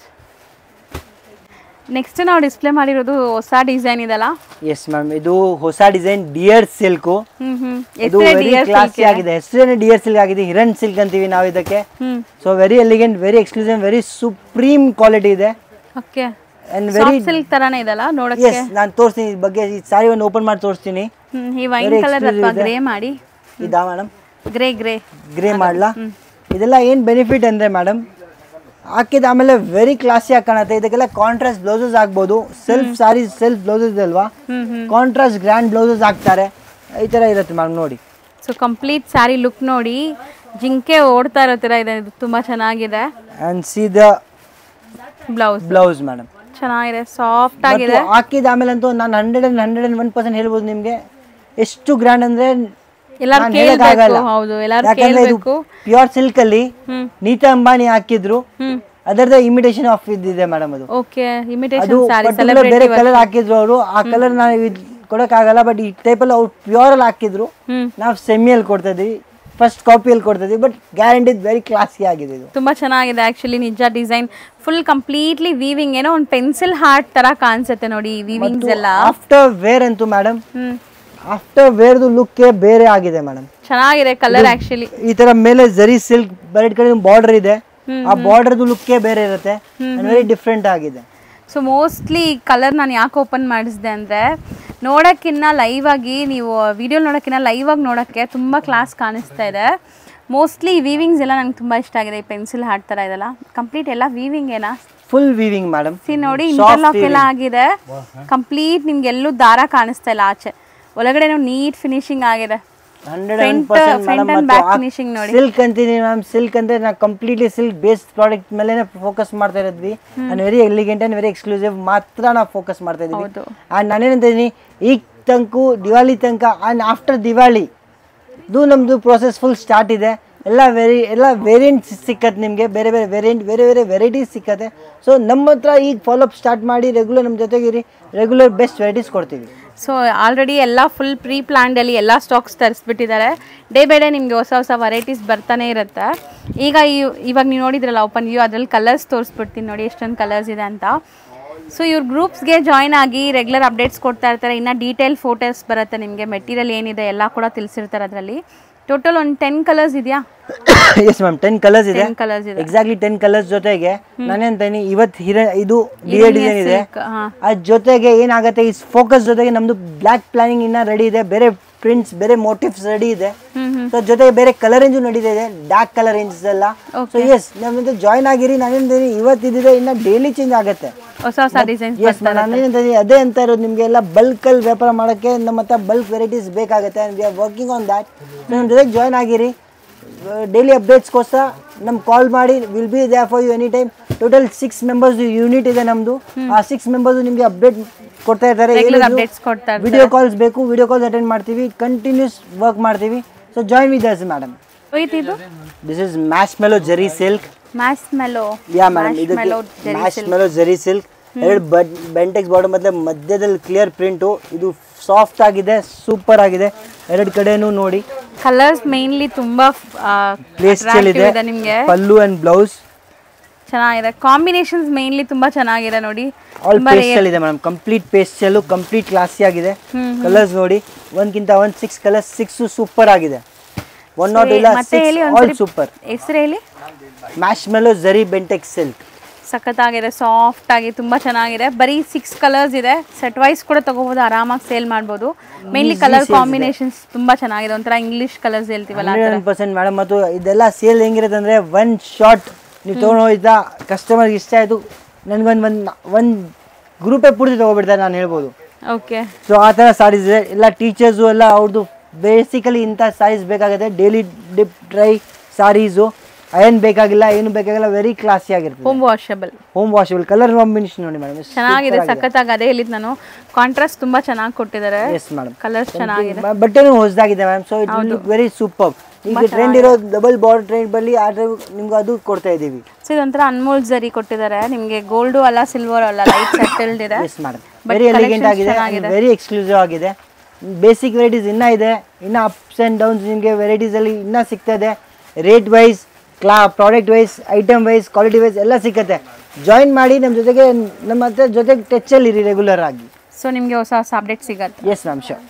ನೆಕ್ಸ್ಟ್ ನಾವು ಡಿಸ್ಪ್ಲೇ ಮಾಡಿರೋದು ಹೊಸ ಡಿಸೈನ್ ಇದೆಲ್ಲ ಎಸ್ ಮ್ಯಾಮ್ ಇದು ಹೊಸ design dear silk hmm hmm ಇದು ವೆರಿ ಕ್ಲಾಸಿ ಆಗಿದೆ ಹೆಸರೇನೆ ಡಿಯರ್ ಸಿಲ್ಕ್ ಆಗಿದೆ ಹಿರನ್ ಸಿಲ್ಕ್ ಅಂತೀವಿ ನಾವು ಇದಕ್ಕೆ hmm so very elegant very exclusive very supreme quality ಇದೆ okay and very soft silk ತರಾನೇ ಇದೆಲ್ಲ ನೋಡಕ್ಕೆ ಎಸ್ ನಾನು ತೋರಿಸ್ತೀನಿ ಇದ್ರ ಬಗ್ಗೆ ಈ ಸಾರಿ ಒಂದು ಓಪನ್ ಮಾಡಿ ತೋರಿಸ್ತೀನಿ ಹ್ಮ್ ಈ ವೈನ್ Very ಕಲರ್ exclusive ಅಥವಾ ಇದೆ. ಗ್ರೇ ಮಾಡಿ ಇದಾ ಮೇಡಮ್ ಗ್ರೇ ಗ್ರೇ ಗ್ರೇ ಮಾಡಲಾ ಇದೆಲ್ಲ ಏನು ಬೆನಿಫಿಟ್ ಅಂದರೆ ಮೇಡಮ್ ಹಾಕಿದ ಆಮೇಲೆ ವೆರಿ ಕ್ಲಾಸಿಯಾಗಿ ಕಾಣುತ್ತೆ ಇದಕ್ಕೆಲ್ಲ ಕಾಂಟ್ರಾಸ್ಟ್ ಬ್ಲೌಸಸ್ ಆಗ್ಬೋದು ಸೆಲ್ಫ್ ಸಾರಿ ಸೆಲ್ಫ್ ಬ್ಲೌಸಸ್ ಇದೆ ಅಲ್ವಾ hmm hmm contrast grand blouses ಹಾಕ್ತಾರೆ ಈ ಥರ ಇರುತ್ತೆ ಮೇಡಮ್ ನೋಡಿ ಸೊ ಕಂಪ್ಲೀಟ್ ಸ್ಯಾರಿ ಲುಕ್ ನೋಡಿ ಜಿಂಕೆ ಓಡ್ತಾ ಇರೋ ಥರ ಇದೆ ಇದು ತುಂಬ ಚೆನ್ನಾಗಿದೆ and see the blouse blouse madam ಚೆನ್ನಾಗಿದೆ ಸಾಫ್ಟ್ ಆಗಿದೆ ಹಾಕಿದ ಆಮೇಲಂತೂ ನಾನು hundred and hundred and one percent ಹೇಳ್ಬೋದು ನಿಮಗೆ ಎಷ್ಟು ಗ್ರ್ಯಾಂಡ್ ಅಂದರೆ ಎಲ್ಲಾರು ಕೇಳ್ಬೇಕು ಹೌದು ಎಲ್ಲಾರು ಕೇಳ್ಬೇಕು ಪ್ಯೂರ್ ಸಿಲ್ಕ್ ಅಲ್ಲಿ ಹ್ಮ್. ನೀತಾ ಅಂಬಾನಿ ಹಾಕಿದ್ರು ಹ್ಮ್ ಅದರದ ಇಮಿಟೇಷನ್ ಆಫ್ ಇದಿದೆ ಮೇಡಮ್ ಅದು ಓಕೆ ಅದು ಇಮಿಟೇಷನ್ ಸ್ಯಾರಿ particular ಬೇರೆ ಕಲರ್ ಹಾಕಿದ್ರು ಅವರು ಆ ಕಲರ್ ನಾವು ಇದ್ ಕೊಡಕ್ಕಾಗಲ್ಲ ಬಟ್ ಈ ಟೈಪಲ್ಲಿ ಅವ್ರು ಪ್ಯೂರ್ ಅಲ್ಲಿ ಹಾಕಿದ್ರು ಹ್ಮ್ ನಾವು ಸೆಮಿಯಲ್ಲಿ ಕೊಡ್ತಾ ಇದೀವಿ ಫಸ್ಟ್ ಕಾಪಿಯಲ್ಲಿ ಕೊಡ್ತಾ ಇದೀವಿ ಬಟ್ ಗ್ಯಾರಂಟಿ ವೆರಿ ಕ್ಲಾಸಿ ಆಗಿದೆ ಇದು ತುಂಬಾ ಚೆನ್ನಾಗಿದೆ ಆಕ್ಚುಲಿ ನಿಜ ಡಿಸೈನ್ ಫುಲ್ ಕಂಪ್ಲೀಟ್ಲಿ ವೀವಿಂಗ್ ಏನೋ ಒಂದು ಪೆನ್ಸಿಲ್ ಹಾರ್ಟ್ ತರ ಕಾಣಿಸುತ್ತೆ ನೋಡಿ ವೀವಿಂಗ್ಸ್ ಎಲ್ಲ ಆಫ್ಟರ್ ವೇರ್ ಅಂತೂ ಮೇಡಮ್ ಹ್ಮ್ ಆಫ್ಟರ್ ವೇರ್ದು ಲುಕ್ಕೇ ಬೇರೆ ಆಗಿದೆ ಮೇಡಮ್ ಚೆನ್ನಾಗಿದೆ ಕಲರ್ ಆಕ್ಚುಲಿ ಈ ತರ ಮೇಲೆ ಜರಿ ಸಿಲ್ಕ್ ಬರೆಡ್ ಕಡೆ ಬಾರ್ಡರ್ ಇದೆ ಆ ಬಾರ್ಡರ್ದು ಲುಕ್ಕೇ ಬೇರೆ ಇರುತ್ತೆ ವೆರಿ ಡಿಫ್ರೆಂಟ್ ಆಗಿದೆ ಸೊ ಮೋಸ್ಟ್ಲಿ ಕಲರ್ ನಾನು ಯಾಕೆ ಓಪನ್ ಮಾಡಿಸಿದೆ ಅಂದರೆ ನೋಡೋಕ್ಕಿನ್ನ ಲೈವ್ ಆಗಿ ನೀವು ವಿಡಿಯೋ ನೋಡೋಕ್ಕಿನ್ನ ಲೈವ್ ಆಗಿ ನೋಡೋಕ್ಕೆ ತುಂಬ ಕ್ಲಾಸ್ ಕಾಣಿಸ್ತಾ ಇದೆ ಮೋಸ್ಟ್ಲಿ ವೀವಿಂಗ್ಸ್ ಎಲ್ಲ ನಂಗೆ ತುಂಬ ಇಷ್ಟ ಆಗಿದೆ ಈ ಪೆನ್ಸಿಲ್ ಹಾರ್ಟ್ ಥರ ಇದೆಲ್ಲ ಕಂಪ್ಲೀಟ್ ಎಲ್ಲ ವೀವಿಂಗ್ ಏನಾ ಫುಲ್ ವೀವಿಂಗ್ ಮೇಡಮ್ ಸಿ ನೋಡಿ ಇಂಟರ್ಲಾಕ್ ಎಲ್ಲ ಆಗಿದೆ ಕಂಪ್ಲೀಟ್ ನಿಮ್ಗೆ ಎಲ್ಲೂ ದಾರ ಕಾಣಿಸ್ತಾ ಇಲ್ಲ ಆಚೆ ಒಳಗಡೆ ನೀಟ್ ಫಿನಿಶಿಂಗ್ ಆಗಿದೆ hundred Front- percent front and back finishing ನೋಡಿ. ಸಿಲ್ಕ್ ಅಂತೀನಿ ಮ್ಯಾಮ್ ಸಿಲ್ಕ್ ಅಂದ್ರೆ ನಾವು ಕಂಪ್ಲೀಟ್ಲಿ ಸಿಲ್ಕ್ ಬೇಸ್ಡ್ ಪ್ರಾಡಕ್ಟ್ ಮೇಲೆ ಫೋಕಸ್ ಮಾಡ್ತಾ ಇರೋದ್ವಿ and very elegant and very exclusive ಮಾತ್ರ ನಾವು ಫೋಕಸ್ ಮಾಡ್ತಾ ಇದೀವಿ ಹೌದು. ಅಂಡ್ ನಾನೇನಂತೀನಿ ಈಗ ತನಕ ದಿವಾಲಿ ತನಕ ಅಂಡ್ ಆಫ್ಟರ್ ದಿವಾಲಿ ಇದು ನಮ್ಮದು ಪ್ರೊಸೆಸ್ ಫುಲ್ ಸ್ಟಾರ್ಟ್ ಇದೆ ಎಲ್ಲ ವೆರಿ ಎಲ್ಲ ವೇರಿಯಂಟ್ಸ್ ಸಿಕ್ಕತ್ತೆ ನಿಮಗೆ ಬೇರೆ ಬೇರೆ ವೇರಿಯಂಟ್ ಬೇರೆ ಬೇರೆ ವೆರೈಟೀಸ್ ಸಿಕ್ಕತ್ತೆ ಸೊ ನಮ್ಮ ಹತ್ರ ಈಗ ಫಾಲೋಅಪ್ ಸ್ಟಾರ್ಟ್ ಮಾಡಿ ರೆಗ್ಯುಲರ್ ನಮ್ಮ ಜೊತೆಗಿರಿ ರೆಗ್ಯುಲರ್ ಬೆಸ್ಟ್ ವೆರೈಟೀಸ್ ಕೊಡ್ತೀವಿ ಸೊ ಆಲ್ರೆಡಿ ಎಲ್ಲ ಫುಲ್ ಪ್ರೀ ಪ್ಲ್ಯಾಂಡಲ್ಲಿ ಎಲ್ಲ ಸ್ಟಾಕ್ಸ್ ತರಿಸ್ಬಿಟ್ಟಿದ್ದಾರೆ ಡೇ ಬೈ ಡೇ ನಿಮಗೆ ಹೊಸ ಹೊಸ ವೆರೈಟೀಸ್ ಬರ್ತಾನೆ ಇರುತ್ತೆ ಈಗ ಈ- ಇವಾಗ ನೀವು ನೋಡಿದ್ರಲ್ಲ ಓಪನ್ ವ್ಯೂ ಅದ್ರಲ್ಲಿ ಕಲರ್ಸ್ ತೋರಿಸ್ಬಿಡ್ತೀನಿ ನೋಡಿ ಎಷ್ಟೊಂದು ಕಲರ್ಸ್ ಇದೆ ಅಂತ ಸೊ ಇವ್ರ ಗ್ರೂಪ್ಸ್ಗೆ ಜಾಯ್ನ್ ಆಗಿ ರೆಗ್ಯುಲರ್ ಅಪ್ಡೇಟ್ಸ್ ಕೊಡ್ತಾ ಇರ್ತಾರೆ ಇನ್ನು ಡೀಟೇಲ್ ಫೋಟೋಸ್ ಬರುತ್ತೆ ನಿಮಗೆ ಮೆಟೀರಿಯಲ್ ಏನಿದೆ ಎಲ್ಲ ಕೂಡ ತಿಳಿಸಿರ್ತಾರೆ ಅದರಲ್ಲಿ ಟೋಟಲ್ ಒಂದು ಟೆನ್ ಕಲರ್ಸ್ ಇದೆಯಾ ಎಸ್ ಮ್ಯಾಮ್ ಟೆನ್ ಕಲರ್ಸ್ ಇದೆ ಟೆನ್ ಕಲರ್ಸ್ ಇದೆ ಎಕ್ಸಾಕ್ಟ್ಲಿ ಟೆನ್ ಕಲರ್ಸ್ ಜೊತೆಗೆ ನಾನೇಂತೀನಿ ಇವತ್ತು ಹಿರ ಇದು ಡಿ ಎ ಡಿಸೈನ್ ಇದೆ ಹಾಂ ಅದ್ರ ಜೊತೆಗೆ ಏನಾಗುತ್ತೆ ಈ ಫೋಕಸ್ ಜೊತೆಗೆ ನಮ್ದು ಬ್ಲ್ಯಾಕ್ ಪ್ಲಾನಿಂಗ್ ಇನ್ನ ರೆಡಿ ಇದೆ ಬೇರೆ ಪ್ರಿಂಟ್ಸ್ ಬೇರೆ ಮೋಟಿವ್ಸ್ ರೆಡಿ ಇದೆ ಸೊ ಜೊತೆಗೆ ಬೇರೆ ಕಲರ್ ರೇಂಜು ನಡೀತಾ ಇದೆ ಡಾರ್ಕ್ ಕಲರ್ ರೇಂಜಸ್ ಎಲ್ಲ ಸೊ ಎಸ್ ನಮ್ದು ಜಾಯ್ನ್ ಆಗಿರಿ ನಾನೇನಿದ್ದೀನಿ ಇವತ್ತಿದೆ ಇನ್ನ ಡೈಲಿ ಚೇಂಜ್ ಆಗುತ್ತೆ ಹೊಸ ಹೊಸ ಡಿಸೈನ್ಸ್ ಎಸ್ ನಾನೇನಿದ್ದೀನಿ ಅದೇ ಅಂತ ಇರೋದು ನಿಮಗೆ ಎಲ್ಲ ಬಲ್ಕಲ್ಲಿ ವ್ಯಾಪಾರ ಮಾಡೋಕ್ಕೆ ನಮ್ಮ ಹತ್ರ ಬಲ್ಕ್ ವೆರೈಟೀಸ್ ಬೇಕಾಗುತ್ತೆ and we are working on that ನಮ್ಮ ಜೊತೆಗೆ ಜಾಯ್ನ್ ಆಗಿರಿ ಡೈಲಿ ಅಪ್ಡೇಟ್ಸ್ಗೋಸ್ಕರ ನಮ್ಗೆ ಕಾಲ್ ಮಾಡಿ will be there for you any time total six members unit ಇದೆ ನಮ್ಮದು ಆ ಸಿಕ್ಸ್ ಮೆಂಬರ್ಸ್ ನಿಮಗೆ ಅಪ್ಡೇಟ್ ಕೊಡ್ತಾ ಇರ್ತಾರೆ ರೆಗ್ಯುಲರ್ ಅಪ್ಡೇಟ್ಸ್ ಕೊಡ್ತಾ ಇರ್ತಾರೆ ವಿಡಿಯೋ ಕಾಲ್ಸ್ ಬೇಕು ವಿಡಿಯೋ ಕಾಲ್ಸ್ ಅಟೆಂಡ್ ಮಾಡ್ತೀವಿ ಕಂಟಿನ್ಯೂಸ್ ವರ್ಕ್ ಮಾಡ್ತೀವಿ so join with us madam ಹೋಯ್ತು ಇದು this is marshmallow zari silk marshmallow yeah madam ಇದಕ್ಕೆ ಮ್ಯಾಶ್ ಮೆಲೋ ಜರಿ ಸಿಲ್ಕ್ ಎರಡು ಬೆಂಟೆಕ್ಸ್ ಬಾರ್ಡರ್ ಮತ್ತೆ ಮಧ್ಯದಲ್ಲಿ ಕ್ಲಿಯರ್ ಪ್ರಿಂಟು ಇದು ಸಾಫ್ಟ್ ಆಗಿದೆ ಸೂಪರ್ ಆಗಿದೆ ಎರಡು ಕಡೆನೂ ನೋಡಿ ಕಲರ್ಸ್ ಮೇನ್ಲಿ ತುಂಬಾ ಪ್ಲೇಸ್ attractive ಇದೆ ನಿಮಗೆ ಪಲ್ಲು ಅಂಡ್ ಬ್ಲೌಸ್ ಚೆನ್ನಾಗಿದೆ ಕಾಂಬಿನೇಷನ್ಸ್ ಮೇನ್ಲಿ ತುಂಬಾ ಚೆನ್ನಾಗಿದೆ ನೋಡಿ ಆಲ್ ಪೇಸ್ಟಲ್ ಇದೆ madam complete pastel complete classy ಆಗಿದೆ ಕಲರ್ಸ್ ನೋಡಿ ಒಂದ್ಕಿಂತ ಒಂದ್ ಸಿಕ್ಸ್ ಕಲರ್ಸ್ ಸಿಕ್ಸ್ ಸೂಪರ್ ಆಗಿದೆ ಒನ್ ನಾಟ್ ಇಲ್ಲ ಮತ್ತೆ ಹೇಳಿ ಆಲ್ ಒಂದ್ಸರಿ ಸೂಪರ್ ಹೆಸರು ಹೇಳಿ ಮ್ಯಾಶ್ ಮೆಲೋ ಜರಿ ಬೆಂಟೆಕ್ ಸಿಲ್ಕ್ ಸಖತ್ತಾಗಿದೆ ಸಾಫ್ಟ್ ಆಗಿ ತುಂಬಾ ಚೆನ್ನಾಗಿದೆ ಬರೀ ಸಿಕ್ಸ್ ಕಲರ್ಸ್ ಇದೆ ಸೆಟ್ ವೈಸ್ ಕೂಡ ತಗೋಬಹುದು ಆರಾಮಾಗಿ ಸೇಲ್ ಮಾಡ್ಬೋದು ಮೇನ್ಲಿ ಕಲರ್ ಕಾಂಬಿನೇಷನ್ಸ್ ತುಂಬಾ ಚೆನ್ನಾಗಿದೆ ಒಂಥರ ಇಂಗ್ಲಿಷ್ ಕಲರ್ಸ್ ಹೇಳ್ತೀವಲ್ಲ ಆ ಥರ. ಹಂಡ್ರೆಡ್ ಪರ್ಸೆಂಟ್ ಮೇಡಮ್ ಮತ್ತು ಇದೆಲ್ಲ ಸೇಲ್ ಹೆಂಗಿರುತ್ತೆ ಅಂದರೆ ಒನ್ ಶಾರ್ಟ್ ನೀವು ತೊಗೊಂಡು ಹೋಯ್ತಾ ಕಸ್ಟಮರ್ಗೆ ಇಷ್ಟ ಆಯಿತು ನನಗೊಂದು ಒಂದು ಒಂದು ಗ್ರೂಪೇ ಪೂರ್ತಿ ತೊಗೊಬಿಡ್ತಾರೆ ನಾನು ಹೇಳ್ಬೋದು ಓಕೆ ಸೊ ಆ ಥರ ಸಾರೀಸ್ ಇದೆ ಎಲ್ಲ ಟೀಚರ್ಸು ಎಲ್ಲ ಅವ್ರದ್ದು ಬೇಸಿಕಲಿ ಇಂಥ ಸಾರೀಸ್ ಬೇಕಾಗುತ್ತೆ daily dip dry saris iron ಬೇಕಾಗಿಲ್ಲ ಏನು ಬೇಕಾಗಿಲ್ಲ ವೆರಿ ಕ್ಲಾಸಿ ಆಗಿರ್ತದೆ home washable home washable colour combination ನೋಡಿ ಮೇಡಮ್ ಚೆನ್ನಾಗಿದೆ ಸಖತ್ತಾಗಿ ಅದೇ ಹೇಳಿದ್ ನಾನು ಕಾಂಟ್ರಾಸ್ಟ್ ತುಂಬಾ ಚೆನ್ನಾಗಿ ಕೊಟ್ಟಿದ್ದಾರೆ ಎಸ್ ಮೇಡಮ್ ಕಲರ್ಸ್ ಚೆನ್ನಾಗಿದೆ ಬಟ್ಟೆನೂ ಹೊಸದಾಗಿದೆ ma'am so it look very super ಈಗ ಟ್ರೆಂಡ್ ಇರೋ ಡಬಲ್ ಬಾರ್ಡರ್ ಟ್ರೆಂಡ್ ಬಲ್ಲಿ ಆ ಟೈಮ್ ನಿಮ್ಗೆ ಅದು ಕೊಡ್ತಾ ಇದ್ದೀವಿ ಸೊ ಇದೊಂಥರ ಅನ್ಮೋಲ್ ಜರಿ ಕೊಟ್ಟಿದ್ದಾರೆ ನಿಮಗೆ ಗೋಲ್ಡು ಅಲ್ಲ ಸಿಲ್ವರ್ ಅಲ್ಲ ಲೈಟ್ ಸೆಟಲ್ಡ್ ಇದೆ ಎಸ್ ಮೇಡಮ್ ವೆರಿ ಎಲಿಗೆಂಟ್ ಆಗಿದೆ ವೆರಿ ಎಕ್ಸ್ಕ್ಲೂಸಿವ್ ಆಗಿದೆ ಬೇಸಿಕ್ ವೆರೈಟೀಸ್ ಇನ್ನೂ ಇದೆ ಇನ್ನು ಅಪ್ಸ್ ಆ್ಯಂಡ್ ಡೌನ್ಸ್ ನಿಮಗೆ ವೆರೈಟೀಸಲ್ಲಿ ಇನ್ನೂ ಸಿಗ್ತದೆ ರೇಟ್ ವೈಸ್ ಕ್ಲಾ product wise item wise quality wise ಎಲ್ಲ ಸಿಕ್ಕತ್ತೆ ಜಾಯಿನ್ ಮಾಡಿ ನಮ್ಮ ಜೊತೆಗೆ ನಮ್ಮ ಹತ್ರ ಜೊತೆಗೆ ಟಚ್ಚಲ್ಲಿ ಇರಿ ರೆಗ್ಯುಲರ್ ಆಗಿ ಸೊ ನಿಮಗೆ ಹೊಸ ಹೊಸ ಅಪ್ಡೇಟ್ ಸಿಗತ್ತೆ ಎಸ್ ಮ್ಯಾಮ್ ಶೋರ್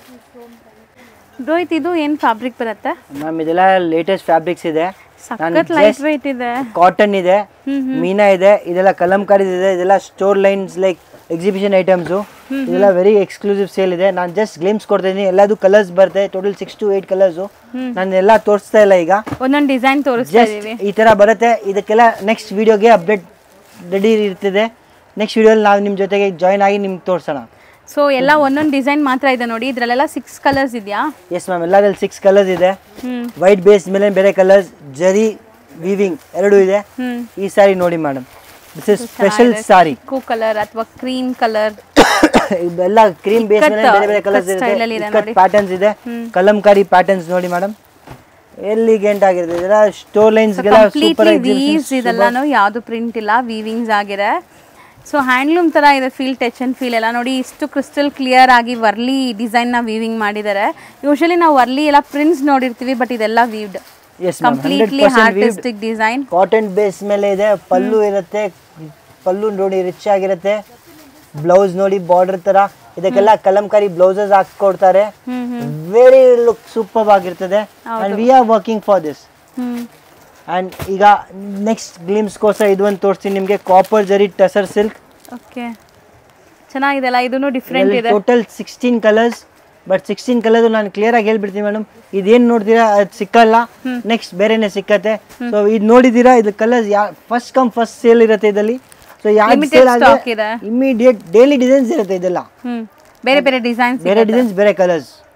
ರೋಹಿತ್ ಇದು ಏನು ಫ್ಯಾಬ್ರಿಕ್ ಬರುತ್ತೆ ಮ್ಯಾಮ್ ಇದೆಲ್ಲ ಲೇಟೆಸ್ಟ್ ಫ್ಯಾಬ್ರಿಕ್ಸ್ ಇದೆ ಸಖತ್ ಲೈಟ್ ವೆಯ್ಟ್ ಇದೆ ಕಾಟನ್ ಇದೆ ಮೀನಾ ಇದೆ ಇದೆಲ್ಲ ಕಲಂಕಾರಿ ಇದೆ ಇದೆಲ್ಲ store lines like exhibition items ಇದೆಲ್ಲ ವೆರಿ ಎಕ್ಸ್ಕ್ಲೂಸಿವ್ ಸೇಲ್ ಇದೆ ನಾನು ಜಸ್ಟ್ ಗ್ಲೇಮ್ಸ್ ಕೊಡ್ತಾ ಇದ್ದೀನಿ ಎಲ್ಲದು ಕಲರ್ಸ್ ಬರುತ್ತೆ total six to eight colours ನಾನು ಎಲ್ಲ ತೋರಿಸ್ತಾ ಇಲ್ಲ ಈಗ ಒಂದೊಂದು ಡಿಸೈನ್ ತೋರಿಸ್ತಾ ಜಸ್ಟ್ ಇದೀವಿ ಈ ಥರ ಬರುತ್ತೆ ಇದಕ್ಕೆಲ್ಲ ನೆಕ್ಸ್ಟ್ ವಿಡಿಯೋಗೆ ಅಪ್ಡೇಟ್ ರೆಡಿ ಇರ್ತಿದೆ ನೆಕ್ಸ್ಟ್ ವಿಡಿಯೋಲಿ ನಾವು ನಿಮ್ಮ ಜೊತೆಗೆ ಜಾಯ್ನ್ ಆಗಿ ನಿಮ್ಗೆ ತೋರಿಸೋಣ ಸೊ ಎಲ್ಲ ಒಂದೊಂದು ಡಿಸೈನ್ ಮಾತ್ರ ಇದೆ ನೋಡಿ ಇದ್ರಲ್ಲೆಲ್ಲ ಸಿಕ್ಸ್ ಕಲರ್ಸ್ ಇದೆಯಾ ಎಸ್ ಮ್ಯಾಮ್ ಎಲ್ಲದಲ್ಲಿ ಸಿಕ್ಸ್ ಕಲರ್ಸ್ ಇದೆ ಹ್ಮ್ ವೈಟ್ ಬೇಸ್ ಮೇಲೆ ಬೇರೆ ಕಲರ್ಸ್ ಜರಿ ವೀವಿಂಗ್ ಎರಡೂ ಇದೆ ಹ್ಮ್ ಈ ಸಾರಿ ನೋಡಿ madam this is special sari ಕೂ ಕಲರ್ ಅಥವಾ ಕ್ರೀಮ್ ಕಲರ್ ಇವೆಲ್ಲ ಕ್ರೀಮ್ ಬೇಸ್ ಮೇಲೆ ಬೇರೆ ಬೇರೆ ಕಲರ್ಸ್ ಇಕ್ಕಟ್ style ಅಲ್ಲಿ ಇದೆ ಇರುತ್ತೆ ಪ್ಯಾಟರ್ನ್ಸ್ ಇದೆ ಕಲಂಕಾರಿ ಪ್ಯಾಟರ್ನ್ಸ್ ನೋಡಿ ಮೇಡಮ್ ಎಲ್ಲಿಗೆಂಟ್ ಆಗಿರುತ್ತೆ ಇದೆಲ್ಲ ಸ್ಟೋರ್ ಲೈನ್ಸ್ಗೆಲ್ಲ ಸೂಪರ್ ಕಂಪ್ಲೀಟ್ಲಿ ವೀವ್ಸ್ ಇದೆಲ್ಲಾನು ಯಾವುದು ಪ್ರಿಂಟ್ ಇಲ್ಲ ವೀವಿಂಗ್ಸ್ ಆಗಿದೆ ಸೊ ಹ್ಯಾಂಡ್ಲೂಮ್ ತರ ಇದೆ ಫೀಲ್ ಟಚ್ ಅಂಡ್ ಫೀಲ್ ಎಲ್ಲ ನೋಡಿ ಇಷ್ಟು ಕ್ರಿಸ್ಟಲ್ ಕ್ಲಿಯರ್ ಆಗಿ ವರ್ಲಿ ಡಿಸೈನ್ ನ ವೀವಿಂಗ್ ಮಾಡಿದ್ದಾರೆ ಯೂಶಲಿ ನಾವು ವರ್ಲಿ ಎಲ್ಲ ಪ್ರಿಂಟ್ಸ್ ನೋಡಿರ್ತೀವಿ ಬಟ್ ಇದೆಲ್ಲ weaved yes ma'am hundred completely percent artistic design cotton base ಮೇಲೆ ಇದೆ ಪಲ್ಲು ಇರುತ್ತೆ ಪಲ್ಲು ನೋಡಿ ರಿಚ್ ಆಗಿರುತ್ತೆ ಬ್ಲೌಸ್ ನೋಡಿ ಬಾರ್ಡರ್ ತರ ಇದಕ್ಕೆಲ್ಲ ಕಲಂಕಾರಿ ಬ್ಲೌಸಸ್ ಹಾಕೊಡ್ತಾರೆ ವೆರಿ ಲುಕ್ ಸೂಪರ್ ಆಗಿರ್ತದೆ and we are working for this hmm and ಈಗ ನೆಕ್ಸ್ಟ್ ಗ್ಲಿಮ್ಸ್ಗೋಸ್ಕರ ಇದು ಒಂದು ತೋರಿಸ್ತೀನಿ ನಿಮಗೆ ಕಾಪರ್ ಜರಿ ಟಸರ್ ಸಿಲ್ಕ್ ಓಕೆ ಚೆನ್ನಾಗಿದೆಲ್ಲ ಇದೂ ಡಿಫ್ರೆಂಟ್ ಇದೆ total sixteen colours but sixteen colour ನಾನು ಕ್ಲಿಯರ್ ಆಗಿ ಹೇಳ್ಬಿಡ್ತೀನಿ ಮೇಡಮ್ ಇದೇನು ನೋಡ್ತೀರಾ ಅದು ಸಿಕ್ಕಲ್ಲ ನೆಕ್ಸ್ಟ್ ಬೇರೆನೆ ಸಿಕ್ಕತ್ತೆ ಸೊ ಇದು ನೋಡಿದ್ದೀರಾ ಇದು colours yeah first come first sale ಇರುತ್ತೆ ಇದರಲ್ಲಿ ಸೊ ಯಾವ್ದು Limited ಸೇಲ್ stock ಆದರೆ ಇದೆ. ಇಮಿಡಿಯೇಟ್ ಡೈಲಿ ಡಿಸೈನ್ಸ್ ಇರುತ್ತೆ ಇದೆಲ್ಲ ಹ್ಮ್ ಬೇರೆ ಬೇರೆ ಡಿಸೈನ್ಸ್ ಬೇರೆ ಡಿಸೈನ್ಸ್ ಬೇರೆ ಕಲರ್ಸ್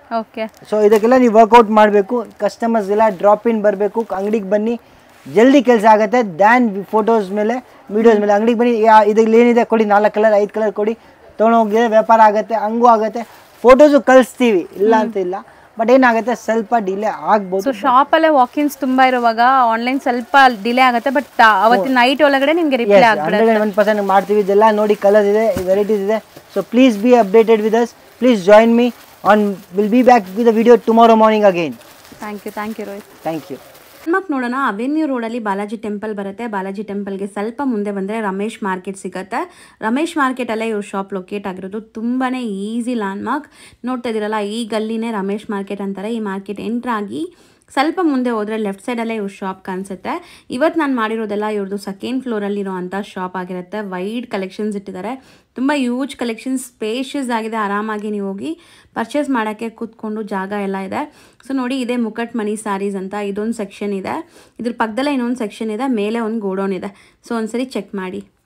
ಓಕೆ ಸೊ ಇದಕ್ಕೆಲ್ಲ ನೀವು ವರ್ಕೌಟ್ ಮಾಡಬೇಕು ಕಸ್ಟಮರ್ಸ್ಗೆಲ್ಲ ಡ್ರಾಪ್ ಇನ್ ಬರಬೇಕು ಅಂಗಡಿಗೆ ಬನ್ನಿ ಜಲ್ದಿ ಕೆಲಸ ಆಗುತ್ತೆ ದ್ಯಾನ್ ಫೋಟೋಸ್ ಮೇಲೆ ವೀಡಿಯೋಸ್ ಮೇಲೆ ಅಂಗಡಿಗೆ ಬನ್ನಿ ಯಾ ಇದ್ರಲ್ಲಿ ಏನಿದೆ ಕೊಡಿ ನಾಲ್ಕು ಕಲರ್ ಐದು ಕಲರ್ ಕೊಡಿ ತೊಗೊಂಡೋಗಿದ್ರೆ ವ್ಯಾಪಾರ ಆಗುತ್ತೆ ಹಂಗೂ ಆಗುತ್ತೆ ಫೋಟೋಸು ಕಳಿಸ್ತೀವಿ ಇಲ್ಲ ಅಂತ ಇಲ್ಲ ಬಟ್ ಏನಾಗುತ್ತೆ ಸ್ವಲ್ಪ ಡಿಲೇ ಆಗ್ಬೋದು ಸೊ ಶಾಪಲ್ಲೇ ವಾಕಿನ್ಸ್ ತುಂಬಾ ಇರುವಾಗ ಆನ್ಲೈನ್ ಸ್ವಲ್ಪ ಡಿಲೇ ಆಗುತ್ತೆ ಬಟ್ ಅವತ್ತಿನ ನೈಟ್ ಒಳಗಡೆ ನಿಮ್ಗೆ ರಿಪ್ಲೈ ಆಗ್ಬಿಡುತ್ತೆ ಹಂಡ್ರೆಡ್ ಒನ್ ಪರ್ಸೆಂಟ್ ಮಾಡ್ತೀವಿ ಇದೆಲ್ಲ ನೋಡಿ ಕಲರ್ಸ್ ಇದೆ ವೆರೈಟೀಸ್ ಇದೆ so please be updated with us please join me on will be back with video tomorrow morning again thank you thank you Rohit thank you much ನೋಡೋಣ avenue ರೋಡಲ್ಲಿ Balaji temple ಬರುತ್ತೆ ಬಾಲಾಜಿ ಟೆಂಪಲ್ಗೆ ಸ್ವಲ್ಪ ಮುಂದೆ ಬಂದರೆ ರಮೇಶ್ ಮಾರ್ಕೆಟ್ ಸಿಗುತ್ತೆ ರಮೇಶ್ ಮಾರ್ಕೆಟಲ್ಲೇ ಇವ್ರ ಶಾಪ್ ಲೊಕೇಟ್ ಆಗಿರೋದು ತುಂಬಾ ಈಸಿ ಲ್ಯಾಂಡ್ಮಾರ್ಕ್ ನೋಡ್ತಾ ಇದ್ದೀರಲ್ಲ ಈ ಗಲ್ಲಿನೇ ರಮೇಶ್ ಮಾರ್ಕೆಟ್ ಅಂತಾರೆ ಈ ಮಾರ್ಕೆಟ್ ಎಂಟ್ರ್ ಆಗಿ ಸ್ವಲ್ಪ ಮುಂದೆ ಹೋದರೆ ಲೆಫ್ಟ್ ಸೈಡಲ್ಲೇ ಇವ್ರ ಶಾಪ್ ಕಾಣಿಸುತ್ತೆ ಇವತ್ತು ನಾನು ಮಾಡಿರೋದೆಲ್ಲ ಇವ್ರದ್ದು ಸೆಕೆಂಡ್ ಫ್ಲೋರಲ್ಲಿರೋ ಅಂಥ ಶಾಪ್ ಆಗಿರುತ್ತೆ ವೈಡ್ ಕಲೆಕ್ಷನ್ಸ್ ಇಟ್ಟಿದ್ದಾರೆ ತುಂಬ ಯೂಜ್ ಕಲೆಕ್ಷನ್ಸ್ ಸ್ಪೇಷಿಯಸ್ ಆಗಿದೆ ಆರಾಮಾಗಿ ನೀವು ಹೋಗಿ ಪರ್ಚೇಸ್ ಮಾಡೋಕ್ಕೆ ಕೂತ್ಕೊಂಡು ಜಾಗ ಎಲ್ಲ ಇದೆ ಸೊ ನೋಡಿ ಇದೇ ಮುಕಟ್ ಮನಿ ಸ್ಯಾರೀಸ್ ಅಂತ ಇದೊಂದು ಸೆಕ್ಷನ್ ಇದೆ ಇದ್ರ ಪಕ್ಕದಲ್ಲೇ ಇನ್ನೊಂದು ಸೆಕ್ಷನ್ ಇದೆ ಮೇಲೆ ಒಂದು ಗೋಡೌನ್ ಇದೆ ಸೊ ಒಂದ್ಸರಿ ಚೆಕ್ ಮಾಡಿ